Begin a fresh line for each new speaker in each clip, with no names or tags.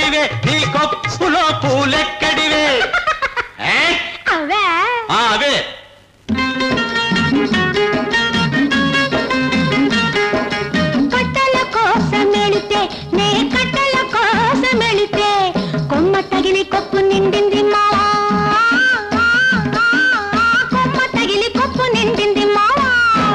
ఎక్కడివే నీ కొప్పులో పూలెక్కడివే ఏ?
అవే
ఆ, అవే
కట్టల కోసం ఎళితే నే కట్టల కోసం ఎళితే కొమ్మ తగిలి కొప్పు నిండింది మావా కొమ్మ తగిలి కొప్పు నిండింది మావా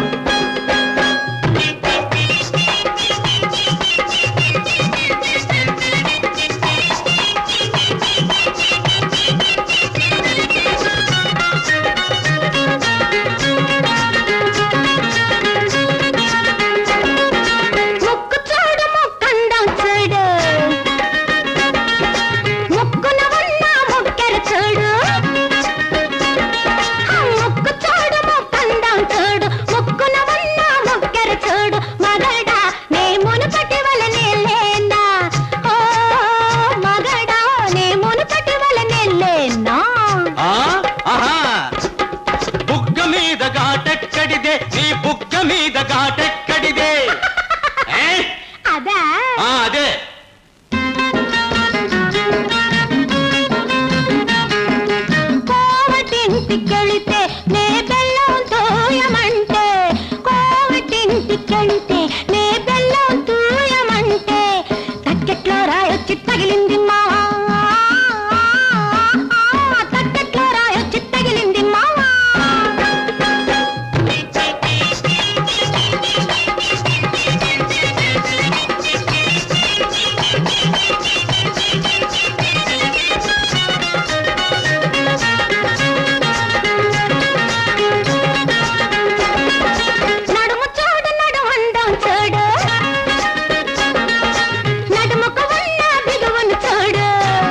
ముక్కు చూడు ముక్కందం చూడు ముక్కున ఉన్న ముక్కెర చూడు ఆ ముక్కు చూడు ముక్కందం చూడు ముక్కున ఉన్న ముక్కెర చూడు మగడా నే మునుపటి వలనే లేనా ఓ మగడా నే మునుపటి వలనే లేనా
ఆ ఆహా బుగ్గ మీద ఘాటెక్కడిదే నీ బుగ్గ మీద ఘాటెక్కడిదే ఏ?
అదా
ఆ, అదే
కోవటింటికెళితే నే బెల్లం తోయమంటే కోవటింటికెళితే నే బెల్లం తూయమంటే తక్కెట్లో రాయొచ్చి తగిలింది మావా తక్కెట్లో రాయొచ్చి తగిలింది మావా నడుము చూడు నడుమందం చూడు నడుముకు ఉన్న బిగువును చూడు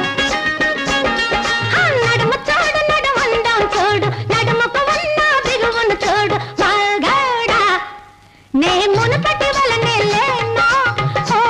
ఆ నడుము చూడు నడుమందం చూడు నడుముకు ఉన్న బిగువును చూడు మగాడా నే మునుపటి వలనే లేనా ఓ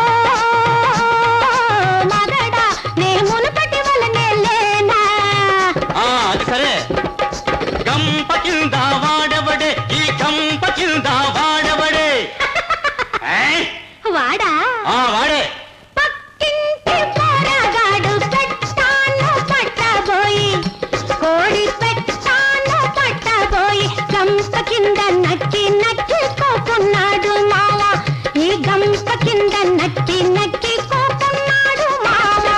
మగడా నే మునుపటి వలనే లేనా
ఆ అది సరే గంప కింద వాడబడే ఈ గంప కింద వాడబడే ఏ?
వాడా
ఆ వాడే
పక్కింటి పోరగాడు పెట్టాను పట్టబోయి కోడి పెట్టాను పట్టబోయి గంప కింద నక్కి నక్కి కోకున్నాడు మావా ఈ గంప కింద నక్కి నక్కి కోకున్నాడు మావా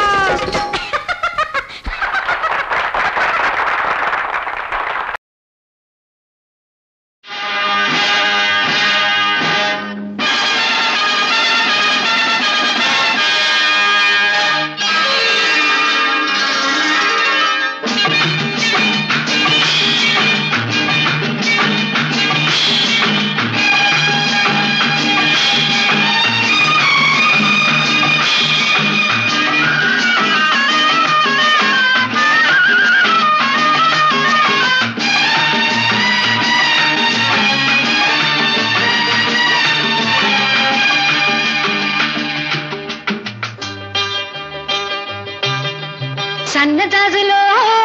సన్నజాజులో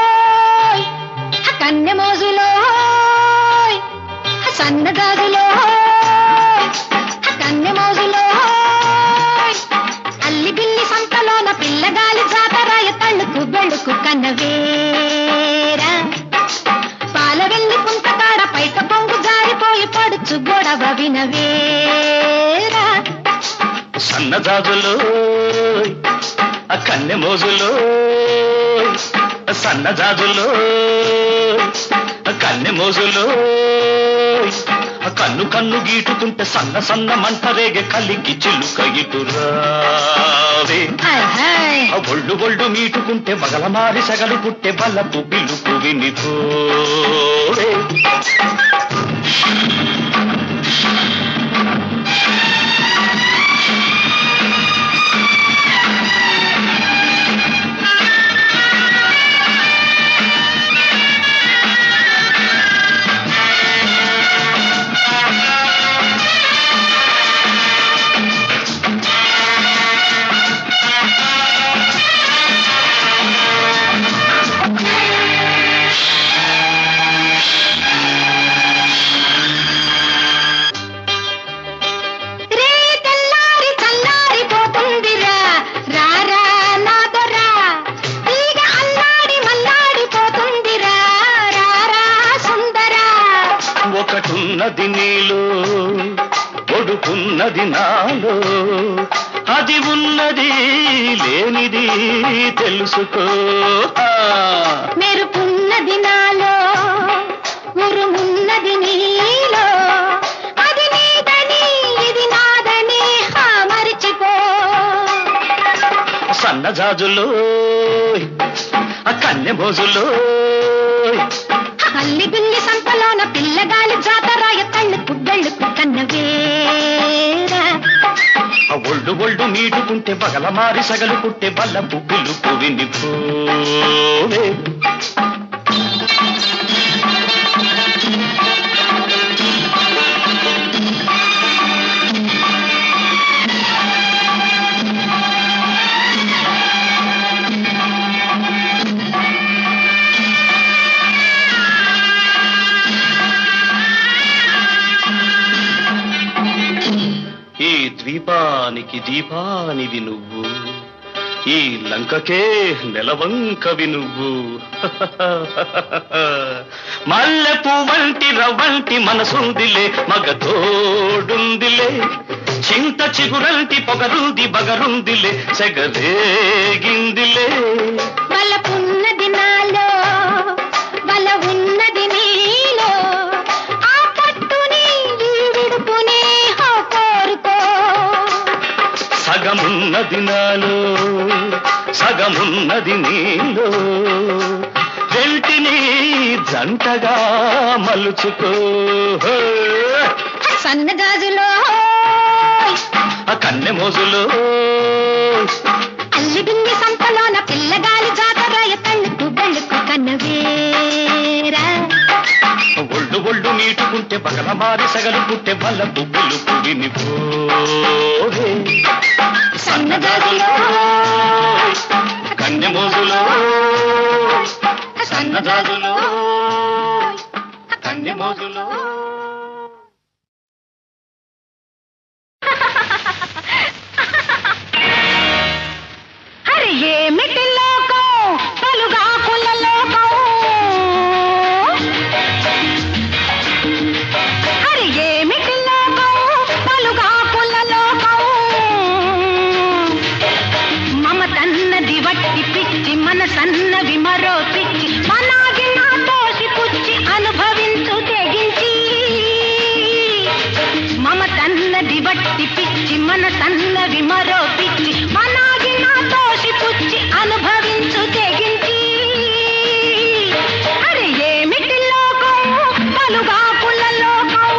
కన్నె మోజులో సన్నజాజులో కన్నె మోజులో అల్లి బిల్లి సంతలోన పిల్లగాలి జాతరాయ తళ్ళుకు బెళ్ళుకు కన్నవేరా పాల వెళ్ళి పుంతకాడ పైట పొంగు జారిపోయి పడుచు గొడవ వినవేరా
సన్నజాజులు ఆ కన్నె మోజులు సన్నజాజులు ఆ కన్నె మోజులు ఆ కన్ను కన్ను గీటుతుంటే సన్న సన్న మంట రేగే కలికి చిలుక ఇటురావే
హాయ్ హాయ్
ఆ ఒళ్ళు ఒళ్ళు మీటుకుంటే మగల మారి సగలు పుట్టే బల్లపు బిల్లుకు వినిపోవే నీలో ఒడుకున్నది నాలో అది ఉన్నది లేనిది తెలుసుకో ఆ.
మెరుపున్నది నాలో ఉరుమున్నది నీలో అది నీదని ఇది నాదని హా మరిచిపో
సన్నజాజులో ఆ కన్నె మోజులో
అల్లి బిల్లి సంతలోన పిల్లగాలి జాతరాయ కళ్ళకు బెళ్ళుకు కన్నవేరా
ఆ ఒళ్ళు ఒళ్ళు నీటుకుంటే బగల మారి సగలు పుట్టే బల్ల పువ్వులు పువిని పోవే ఈ ద్వీపానికి దీపానివి నువ్వు ఈ లంకకే నెలవంకవి నువ్వు మల్లె పువ్వంటి రవ్వంటి మనసుందిలే మగ తోడుందిలే చింత చిగురంటి పొగరుంది బగరుందిలే సెగరేగిందిలే
బలపున్నది నాలో బల ఉన్నది నీలో ఆ పట్టుని ఈ విడుపుని హో కోరుకో
సగమున్నది నాలో సగమున్నది నీలో వెంటిని జంటగా మలుచుకో
సన్నగాజులో
ఆ కన్నె మోజులో
అల్లి బిల్లి సంతలోన పిల్లగాలి జాతరాయ కళ్ళకు బెళ్ళుకు కన్నవేరా
ఒళ్ళు ఒళ్ళు నీటుకుంటే పగల మారి సగలు పుట్టే బల్ల పువ్వులు పువ్విని పోవే సన్నజాజులో కన్నె మోజులో సన్నజాజులో కన్నె మోజులో
అరే ఏమిటి లోకం పలుగాకుల లోకం అరే ఏమిటి లోకం పలుగాకుల లోకం మమతన్నది వట్టి పిచ్చి మనసన్నవి మరో పిచ్చి మనాగి నా తోసి పుచ్చి అనుభవించు తెగించి మమతన్నది వట్టి పిచ్చి మనసన్నవి మరో పిచ్చి మనాగి నా తోసి పుచ్చి అనుభవించు తెగించి అరే ఏమిటి లోకం పలుగాకుల లోకం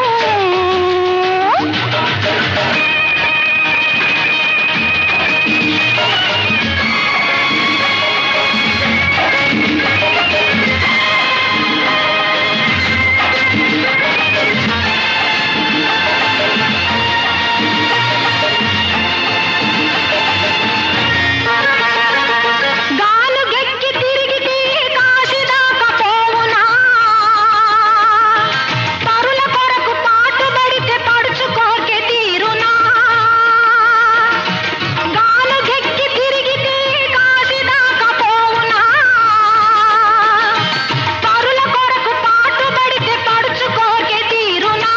గాలు గెక్కి తిరిగితే కాశీదాకా పోవునా పరుల కొరకు పాటుబడితే పడుచుకోకే తీరునా గాలు గెక్కి తిరిగితే కాశీదాకా పోవునా పరుల కొరకు పాటుబడితే పడుచుకోకే తీరునా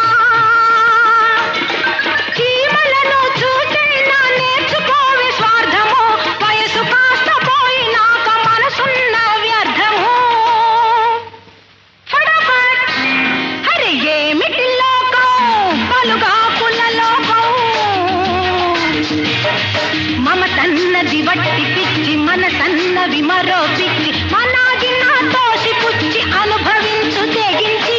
చీమలను చూచైనా నేర్చుకోవి స్వార్థము వయసు కాస్త పోయినాక మనసున్న వ్యర్థము ఫటాఫట్ అరే ఏమిటి లోకం పలుగాకుల లోకం మమతన్నది వట్టి పిచ్చి మనసన్నవి మరో పిచ్చి మనాగి నా తోసి పుచ్చి అనుభవించు తెగించి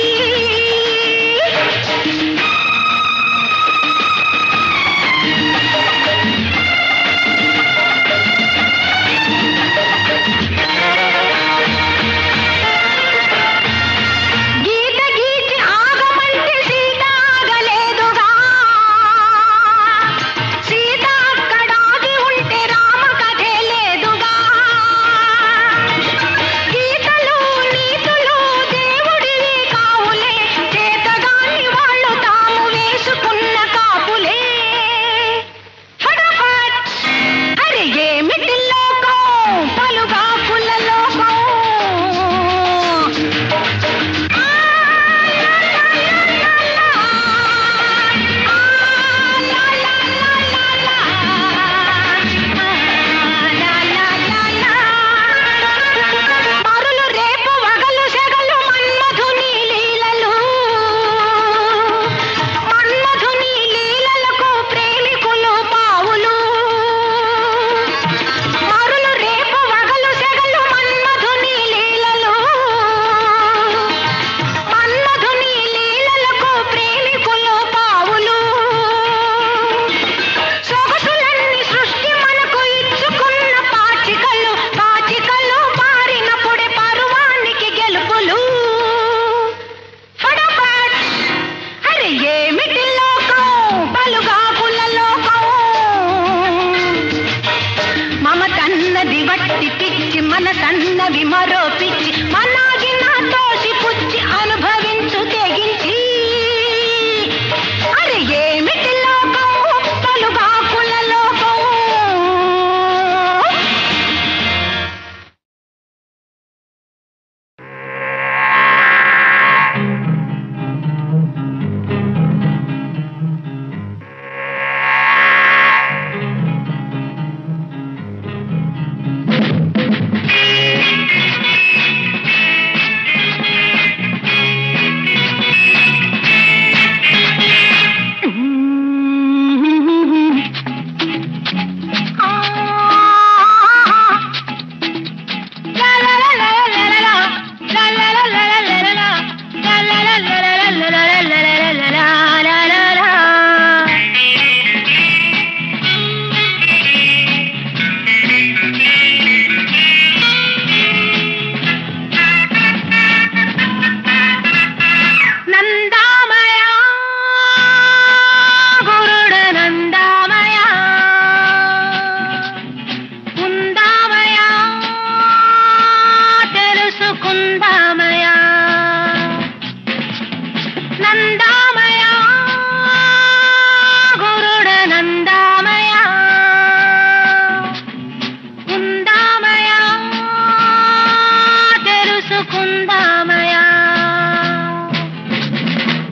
గీత గీచి ఆగమంటే సీత ఆగలేదుగా సీత అక్కడాగి ఉంటే రామ కథే లేదుగా ఉన్నది వట్టి పిచ్చి మన సన్నవి మరో పిచ్చి మనాగి నా తోసి పుచ్చి అనుభవించు తెగించి అరే ఏమిటి లోకం పలుగాకుల లోకం నందామయ గురుడ నందామయ ఉందామయ తెలుసుకుందామయ నందామయ గురుడ నందామయ ఉందామయ తెలుసుకుందామయ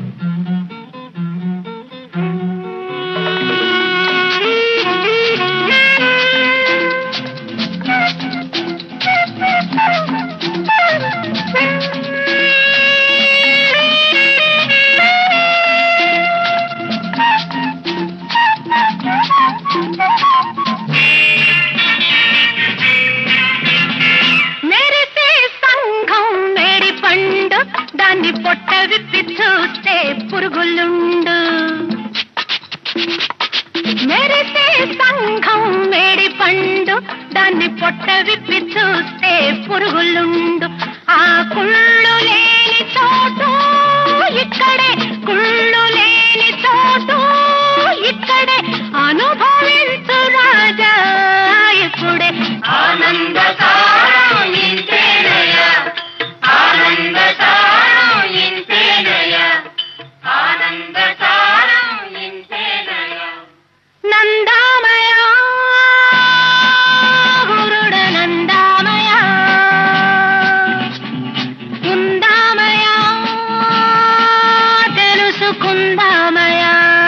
మెరిసే సంఘం మేడి పండు దాన్ని పొట్ట విప్పి చూస్తే పురుగులుండు మెరిసే సంఘం మేడి పండు దాన్ని పొట్ట విప్పి చూస్తే పురుగులుండు ఆ కుళ్ళు లేని చోటు ఇక్కడే కుళ్ళు లేని చోటు ఇక్కడే అనుభవించు రాజా ఇప్పుడే ఆనంద ఆనంద ఆనంద నందామయ గురుడ నందామయ ఉందామయ తెలుసుకుందామయ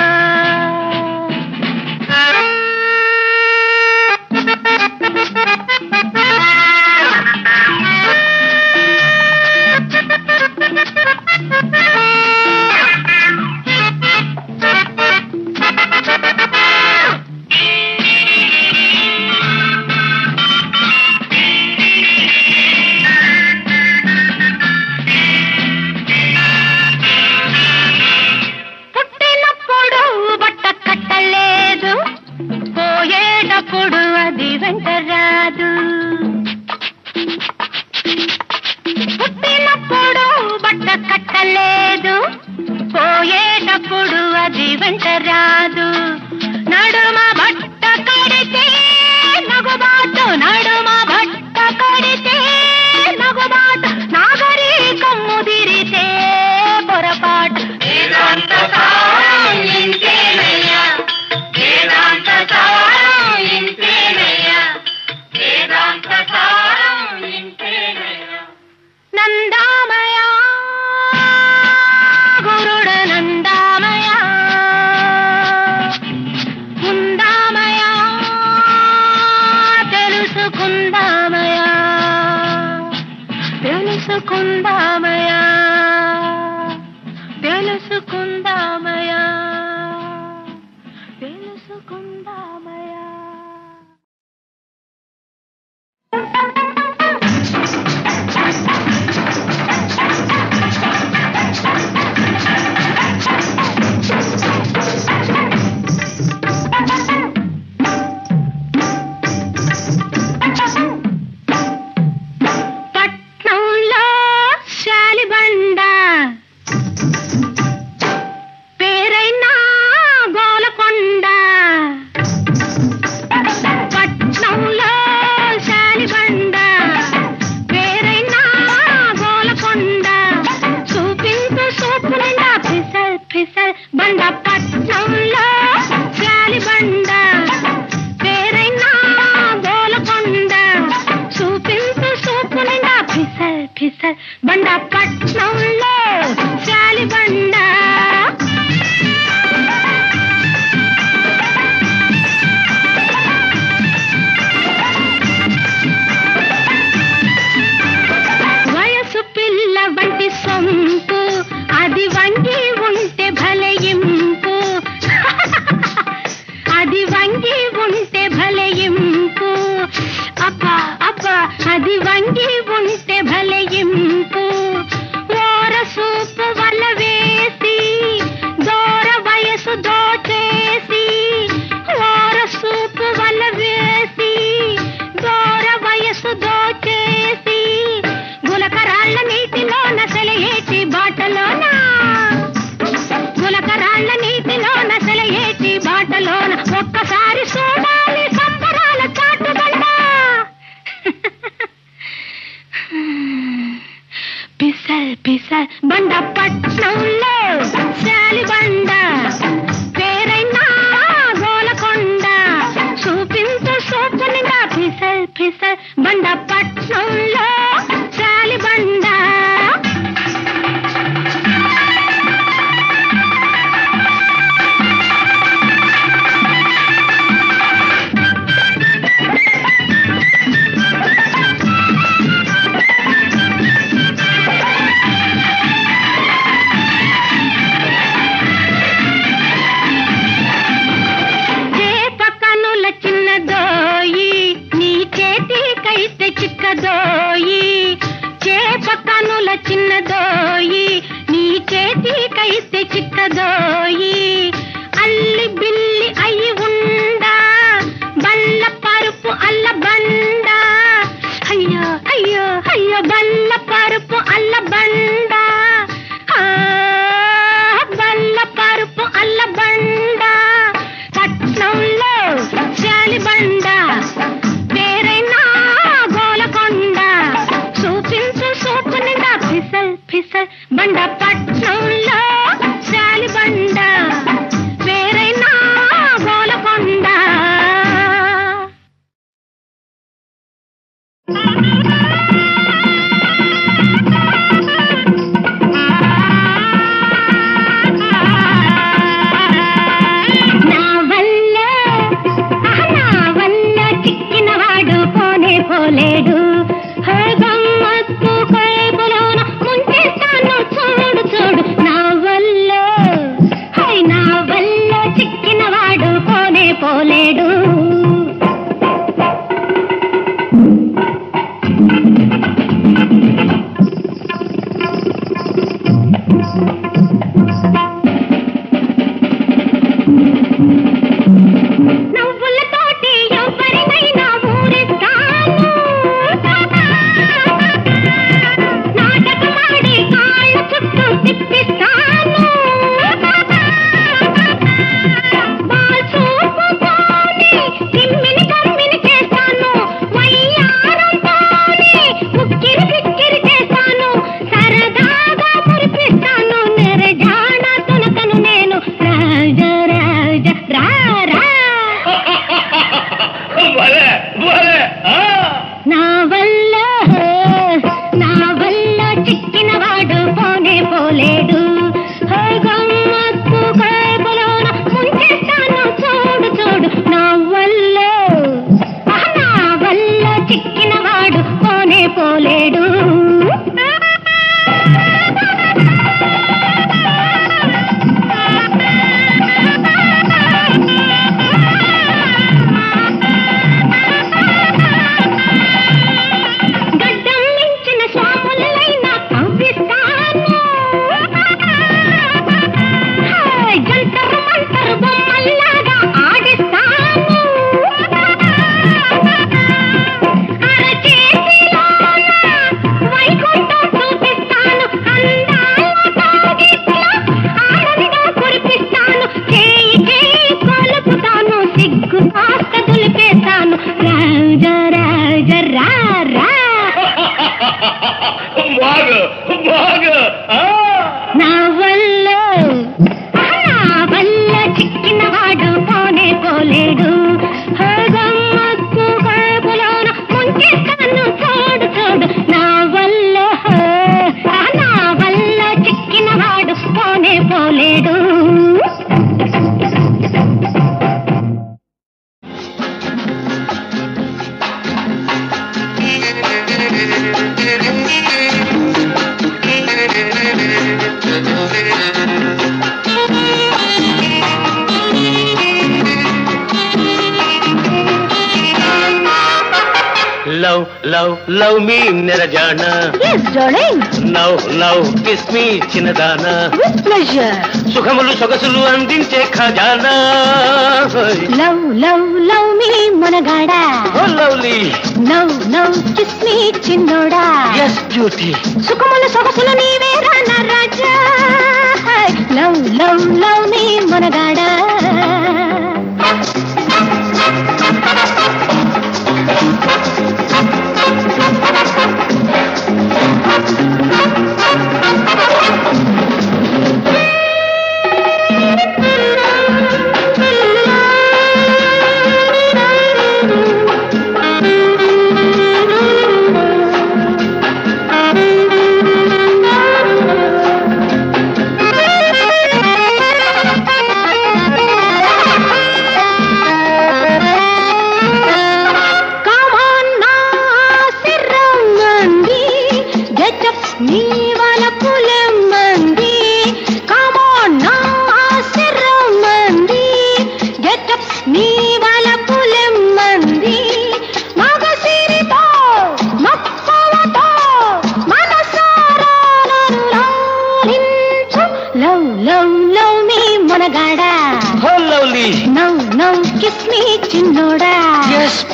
పుట్టినప్పుడు బట్ట కట్టలేదు పోయేటప్పుడు అది వెంట రాదు పుట్టినప్పుడు బట్ట కట్టలేదు పోయేటప్పుడు అది వెంట రాదు నడుమ బట్ట కడితే నగుబాటు నడుమ బట్ట కడితే నగుబాటు నాగరికం ముదిరితే పొరపాటు నందామయ గురుడ నందామయ ఉందామయ తెలుసుకుందామయ తెలుసుకుందామయ తెలుసుకుందామయ తెలుసుకుందామయ పట్నంలో బండ పట్నంలో శాలి బండ పేరైనా గోలకొండ చూపించు సోపునిగా పిసల్ పిసల్ బండ పట్నంలో శాలి బండ చేప కనుల చిన్నదోయి నీ చేతికైతే చిక్కదోయి చేప కనుల చిన్నదోయి నీ చేతికైతే చిక్కదోయి అల్లి బిల్లి అయి ఉండా బల్ల పరుపు అల్ల బండ అయ్యో అయ్యో అయ్యో బల్ల పరుపు అల్ల బండ ఆ, బల్ల పరుపు అల్ల బండ పట్నంలో శాలి బండ పేరైనా గోలకొండ చూపించు సూపు నిండా పిసల్ పిసల్ బండ పట్నంలో శాలి బండ పేరైనా గోలకొండ నా వల్ల ఆహ్, నా వల్ల చిక్కినవాడు పోనే పోలేడు హే గమ్మత్తు కైపులోన ముంచేస్తాను చూడు చూడు నా వల్ల హై నా వల్ల చిక్కినవాడు పోనే పోలేడు నవ్వులతోటి ఎవరినైనా ఊరిస్తాను నాటకమాడి కాళ్ళ చుట్టూ తిప్పిస్తాను బాల్చూపుతోని తిమ్మిని కమ్మిని చేస్తాను వయ్యారంతోని ఉక్కిరి బిక్కిరి చేస్తాను సరదాగా మురిపిస్తాను నెరజాణ తునకను నేను రాజ రాజ రా రా
భలే భలే ఆ!
నా వల్ల నా వల్ల చిక్కినవాడు పోనే పోలేడు హే గమ్మత్తు కైపులోన ముంచేస్తాను చూడు చూడు నా వల్ల ఆహ్, నా వల్ల చిక్కినవాడు పోనే పోలేడు గడ్డం మించిన స్వాములైనా కవ్విస్తాను హాయ్, జంటరు మంటరు బొమ్మల్లాగా ఆడిస్తాను అరచేతిలోన వైకుంఠం చూపిస్తాను అందాల తాగిట్లో ఆడదిగా కురిపిస్తాను చేయి చేయి కొలుపుతాను సిగ్గు కాస్త దులిపేస్తాను రాజ రాజ రా రా
బాగు బాగు ఆ!
నా వల్ల ఆహ్, నా వల్ల చిక్కినవాడు పోనే పోలేడు హే గమ్మత్తు కడుపులోన ముంచేస్తాను చూడు చూడు నా వల్ల ఆహ్, నా వల్ల చిక్కినవాడు పోనే పోలేడు
లవ్ లవ్ లవ్ మీ నిరజాన
yes darling
love love kiss me చిన్నదాన
విత్ ప్లెజర్
సుఖములు సొగసులు అందించే ఖజానా
లవ్ లవ్ లవ్ మీ మనగాడా
ఓ lovely
love love kiss me చిన్నోడా
ఎస్ బ్యూటీ
సుఖముల సొగసులు నీవే రాన రాజా లవ్ లవ్ లవ్ మీ మనగాడా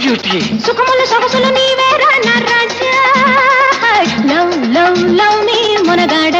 బ్యూటీ
సుఖములు సొగసులు నీవేరా నా రాజా లవ్ లవ్ లవ్ మీ మునగాడ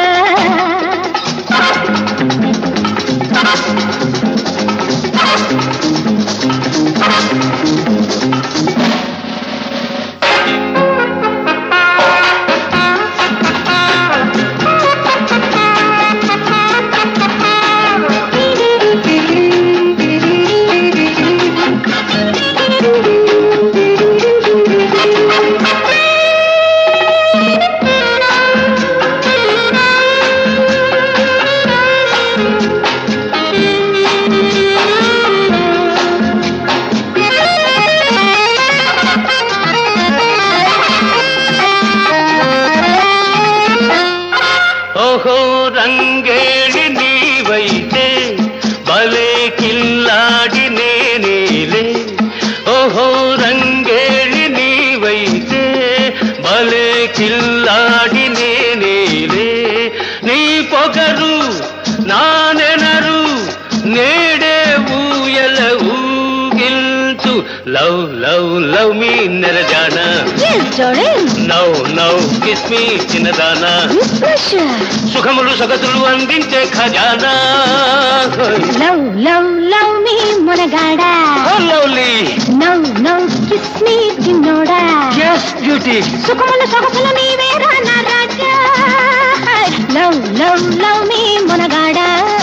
ఓహో రంగేళి నీవైతే భలే కిల్లాడి నేనేలే ఓహో రంగేళి నీవైతే భలే కిల్లాడి నేనేలే నీ పొగరు నా నెనరు నేడే ఊయల ఊగిల్చు లవ్ లవ్ లవ్ మీ నెరజానా
Yes, darling.
Now now kiss me చిన్నదానా
With pleasure.
సుఖములు సగతులు అందించే ఖజానా
Love, love, love me మునగాడ
lovely
now now kiss me చిన్నోడా
ఎస్ బ్యూటీ
సుఖములు సొగసులు నీవేరా నా రాజా లవ్ లవ్ లవ్ మీ మునగాడ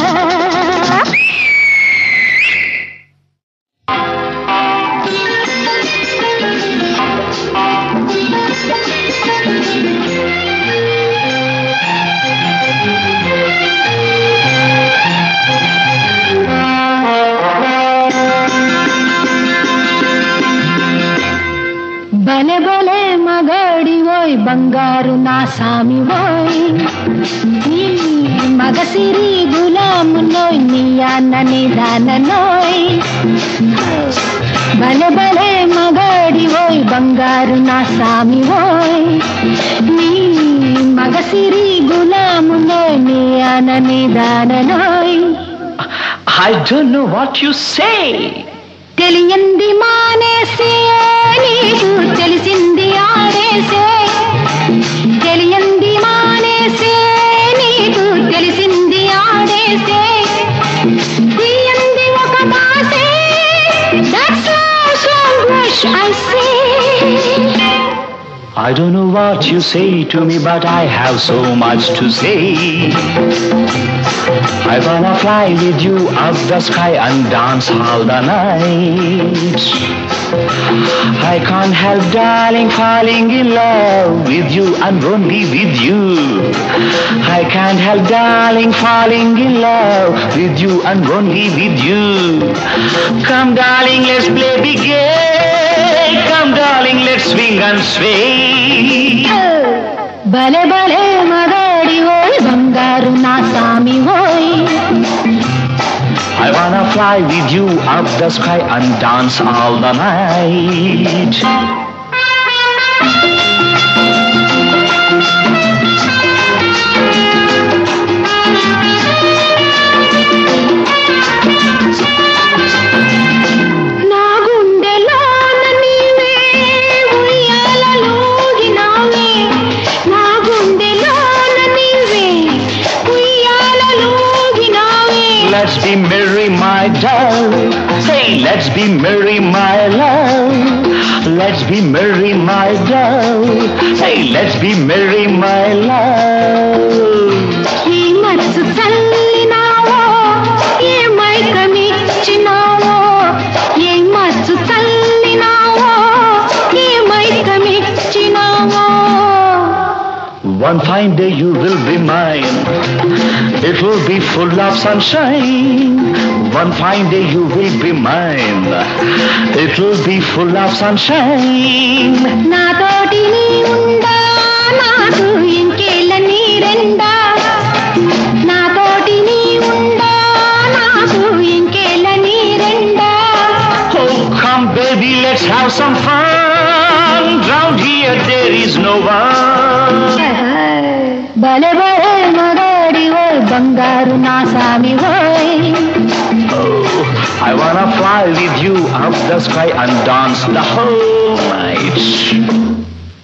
బలే బలే మగాడి ఓయ్ బంగారు నా సామి ఓయ్ నీ మగసిరి గులాము నోయ్ నీ అన్న నిదాన నోయ్ బలే బలే మగాడి ఓయ్ బంగారు నా సామి ఓయ్ నీ మగసిరి గులాము నోయ్ నీ అన్న నిదాన నోయ్
I don't know what you say
తెలియంది మానేసే నీకు తెలిసింది ఆడేసే తెలియంది మానేసే నీకు తెలిసింది ఆడేసే తీయంది ఒక బాసే That's how so much I say
I don't know what you say to me, but I have so much to say. I wanna fly with you up the sky and dance all the night. I can't help, darling, falling in love with you and only with you. I can't help, darling, falling in love with you and only with you. Come, darling, let's play big game. Come, darling, let's swing and sway.
భలే భలే మగాడి ఓయ్ బంగారు నా సామి ఓయ్
I wanna fly with you up the sky and dance all the night.
నా గుండెలోన నీవే ఉయ్యాలలోగినావే నా గుండెలోన నీవే ఉయ్యాలలోగినావే
Let's be merry, my doll. Hey, let's be merry, my love. Let's be merry, my doll. Hey, let's be merry, my love.
ఈ మనసు చల్లినావో ఏ మైకమిచ్చినావో ఏ మనసు చల్లినావో ఏ మైకమిచ్చినావో
One fine day you will be mine. It will be full of sunshine. One fine day you will be mine. It will be full of sunshine.
నాతోటి నీ ఉండా నాకు ఇంకేళ్ళ నీరెండా నాతోటి నీ ఉండా నాకు ఇంకేళ్ళ నీరెండా
Oh, come baby, let's have some fun. Round here there is no one.
బలే బలే మగాడి ఓయ్ బంగారు నా సామి ఓయ్
Oh, I Gonna fly with you up the sky and dance the whole night.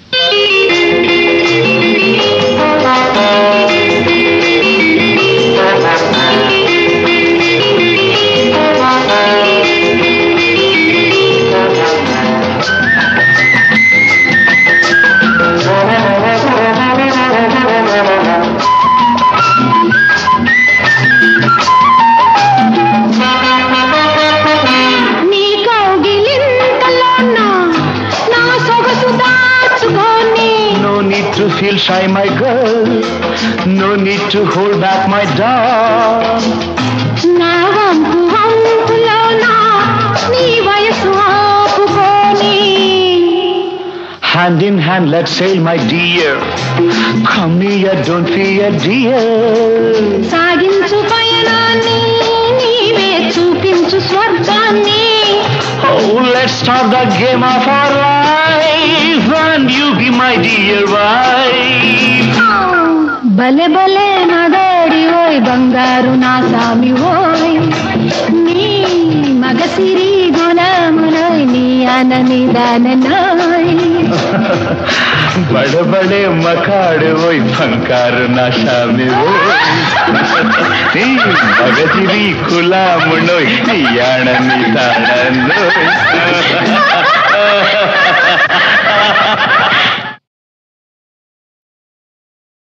నీ కౌగిలింతలోన నా సొగసు దాచుకొని
No need to feel shy, my girl. No need to hold back, my dog.
నా వంపు వంపులోన నీ వయసు ఆపుకొని
Hand in hand, let's sail, my dear. Come near, don't fear, dear.
సాగించు పయనాన్ని నీవే చూపించు స్వర్గాన్ని
Oh, let's start the game of our life, and you be my dear wife.
బలే బలే నగాడి ఓయ్ బంగారు నా సామి ఓయ్ నీ మగసిరి గులామునోయ్ నీ అనని దాననాయ్
बड़े बड़े मकाड़ वो फंकार नशा में वो నీ మగజిరి కులా మునోయ్ యాణ నిదాన